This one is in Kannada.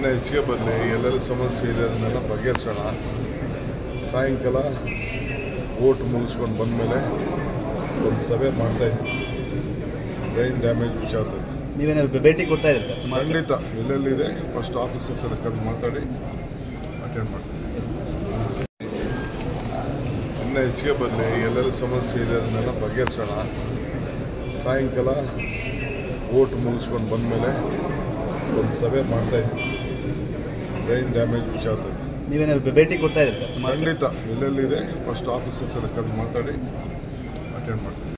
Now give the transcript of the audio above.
ಇನ್ನು ಹೆಚ್ಚಿಗೆ ಬರಲಿ ಎಲ್ಲೆಲ್ಲಿ ಸಮಸ್ಯೆ ಇದೆ ಅದನ್ನೆಲ್ಲ ಬಗೆಹರಿಸೋಣ ಸಾಯಂಕಾಲ ಓಟ್ ಮುಗಿಸ್ಕೊಂಡು ಬಂದಮೇಲೆ ಒಂದು ಸಭೆ ಮಾಡ್ತಾಯಿದ್ವಿ ಬ್ರೈನ್ ಡ್ಯಾಮೇಜ್ ವಿಚಾರದಲ್ಲಿ ನೀವೇನಾದ್ರು ಭೇಟಿ ಕೊಡ್ತಾ ಇದ್ದೀರಾ ಸುಮಾರು ಖಂಡಿತ ಎಲ್ಲೆಲ್ಲಿದೆ ಫಸ್ಟ್ ಆಫೀಸರ್ಸ್ ಎಲ್ಲ ಕರೆದು ಮಾತಾಡಿ ಅಟೆಂಡ್ ಮಾಡ್ತೀನಿ ಇನ್ನು ಹೆಚ್ಚಿಗೆ ಬರಲಿ ಎಲ್ಲೆಲ್ಲಿ ಸಮಸ್ಯೆ ಇದೆ ಅದನ್ನೆಲ್ಲ ಬಗೆಹರಿಸೋಣ ಸಾಯಂಕಾಲ ಓಟ್ ಮುಗಿಸ್ಕೊಂಡು ಬಂದಮೇಲೆ ಒಂದು ಸಭೆ ಮಾಡ್ತಾಯಿದ್ವಿ ಬ್ರೈನ್ ಡ್ಯಾಮೇಜ್ ವಿಚಾರದಲ್ಲಿ ನೀವೇನಾದ್ರು ಭೇಟಿ ಕೊಡ್ತಾ ಇದ್ದೀರಾ ಸುಮಾರು ಖಂಡಿತ ಎಲ್ಲೆಲ್ಲಿದೆ ಫಸ್ಟ್ ಆಫೀಸರ್ಸ್ ಎಲ್ಲ ಕರೆದು ಮಾತಾಡಿ ಅಟೆಂಡ್ ಮಾಡ್ತೀನಿ